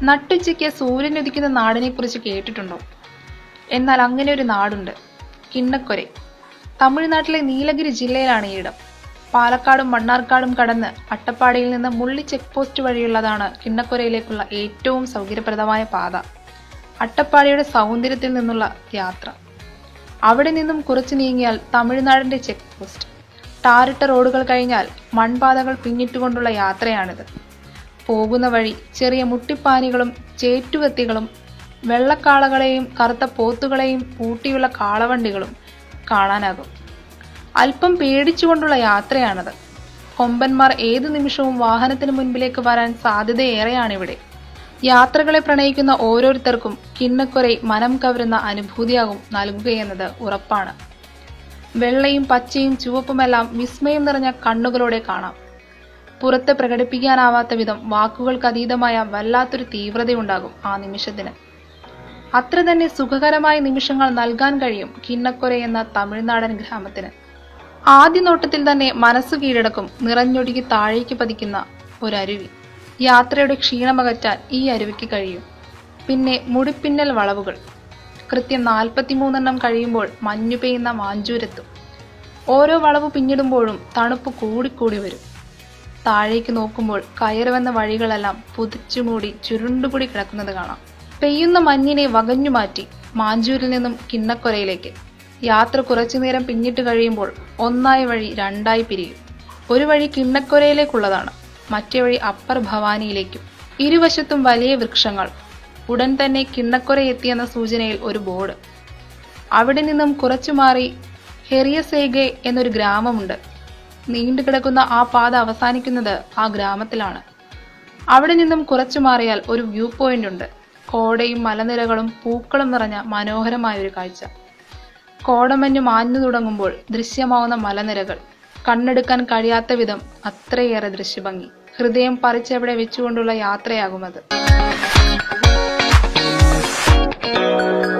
നട്ടുച്ചയ്ക്ക് സൂര്യൻ ഉദിക്കുന്ന നാടിനെക്കുറിച്ച് കേട്ടിട്ടുണ്ടോ എന്നാൽ അങ്ങനെ ഒരു നാടുണ്ട് കിണ്ണക്കൊരെ തമിഴ്നാട്ടിലെ നീലഗിരി ജില്ലയിലാണ് ഈ ഇടം പാലക്കാടും മണ്ണാർക്കാടും കടന്ന് അട്ടപ്പാടിയിൽ നിന്ന് മുള്ളി ചെക്ക് പോസ്റ്റ് വഴിയുള്ളതാണ് കിണ്ണക്കൊരയിലേക്കുള്ള ഏറ്റവും സൗകര്യപ്രദമായ പാത അട്ടപ്പാടിയുടെ സൗന്ദര്യത്തിൽ നിന്നുള്ള യാത്ര അവിടെ നിന്നും കുറച്ചു നീങ്ങിയാൽ തമിഴ്നാടിന്റെ ചെക്ക് പോസ്റ്റ് ടാറിട്ട റോഡുകൾ കഴിഞ്ഞാൽ മൺപാതകൾ പിന്നിട്ടുകൊണ്ടുള്ള യാത്രയാണിത് പോകുന്ന വഴി ചെറിയ മുട്ടിപ്പാനികളും ചേറ്റുവത്തികളും വെള്ളക്കാളകളെയും കറുത്ത പോത്തുകളെയും പൂട്ടിയുള്ള കാളവണ്ടികളും കാണാനാകും അല്പം പേടിച്ചുകൊണ്ടുള്ള യാത്രയാണത് കൊമ്പന്മാർ ഏതു നിമിഷവും വാഹനത്തിന് മുൻപിലേക്ക് വരാൻ സാധ്യതയേറെയാണിവിടെ യാത്രകളെ പ്രണയിക്കുന്ന ഓരോരുത്തർക്കും കിണ്ണക്കുറെ മനം കവരുന്ന അനുഭൂതിയാകും നൽകുകയെന്നത് ഉറപ്പാണ് വെള്ളയും പച്ചയും ചുവപ്പുമെല്ലാം വിസ്മയം നിറഞ്ഞ കണ്ണുകളോടെ കാണാം പുറത്ത് പ്രകടിപ്പിക്കാനാവാത്ത വിധം വാക്കുകൾക്ക് അതീതമായ വല്ലാത്തൊരു തീവ്രതയുണ്ടാകും ആ നിമിഷത്തിന് അത്ര തന്നെ സുഖകരമായ നിമിഷങ്ങൾ നൽകാൻ കഴിയും കിണ്ണക്കൊര എന്ന തമിഴ്നാടൻ ഗ്രാമത്തിന് ആദ്യ നോട്ടത്തിൽ തന്നെ മനസ്സു കീഴടക്കും നിറഞ്ഞൊഴുകി താഴേക്ക് പതിക്കുന്ന ഒരരുവി യാത്രയുടെ ക്ഷീണമകറ്റാൻ ഈ അരുവിക്ക് കഴിയും പിന്നെ മുടിപ്പിന്നൽ വളവുകൾ കൃത്യം നാൽപ്പത്തിമൂന്നെണ്ണം കഴിയുമ്പോൾ മഞ്ഞു പെയ്യുന്ന മാഞ്ചൂരെത്തും ഓരോ വളവ് പിന്നിടുമ്പോഴും തണുപ്പ് കൂടിക്കൂടി വരും താഴേക്ക് നോക്കുമ്പോൾ കയറുവന്ന വഴികളെല്ലാം പുതച്ചുമൂടി ചുരുണ്ടുകൂടി കിടക്കുന്നത് കാണാം പെയ്യുന്ന മഞ്ഞിനെ വകഞ്ഞു മാറ്റി മാഞ്ചൂരിൽ നിന്നും കിണ്ണക്കൊരയിലേക്ക് യാത്ര കുറച്ചുനേരം പിന്നിട്ട് കഴിയുമ്പോൾ ഒന്നായ വഴി രണ്ടായി പിരിയും ഒരു വഴി കിണ്ണക്കൊരയിലേക്കുള്ളതാണ് മറ്റേ വഴി അപ്പർ ഭവാനിയിലേക്കും ഇരുവശത്തും വലിയ വൃക്ഷങ്ങൾ ഉടൻ തന്നെ കിണ്ണക്കൊര എത്തിയെന്ന സൂചനയിൽ ഒരു ബോർഡ് അവിടെ നിന്നും കുറച്ചു മാറി ഹെറിയസേഗെ എന്നൊരു ഗ്രാമമുണ്ട് നീണ്ടുകിടക്കുന്ന ആ പാത അവസാനിക്കുന്നത് ആ ഗ്രാമത്തിലാണ് അവിടെ നിന്നും കുറച്ചു മാറിയാൽ ഒരു വ്യൂ പോയിന്റ് ഉണ്ട് കോടയും മലനിരകളും പൂക്കളും നിറഞ്ഞ മനോഹരമായ ഒരു കാഴ്ച കോടമഞ്ഞു മാഞ്ഞു തുടങ്ങുമ്പോൾ ദൃശ്യമാവുന്ന മലനിരകൾ കണ്ണെടുക്കാൻ കഴിയാത്ത വിധം അത്രയേറെ ദൃശ്യഭംഗി ഹൃദയം പറിച്ചെവിടെ വെച്ചുകൊണ്ടുള്ള യാത്രയാകുമത്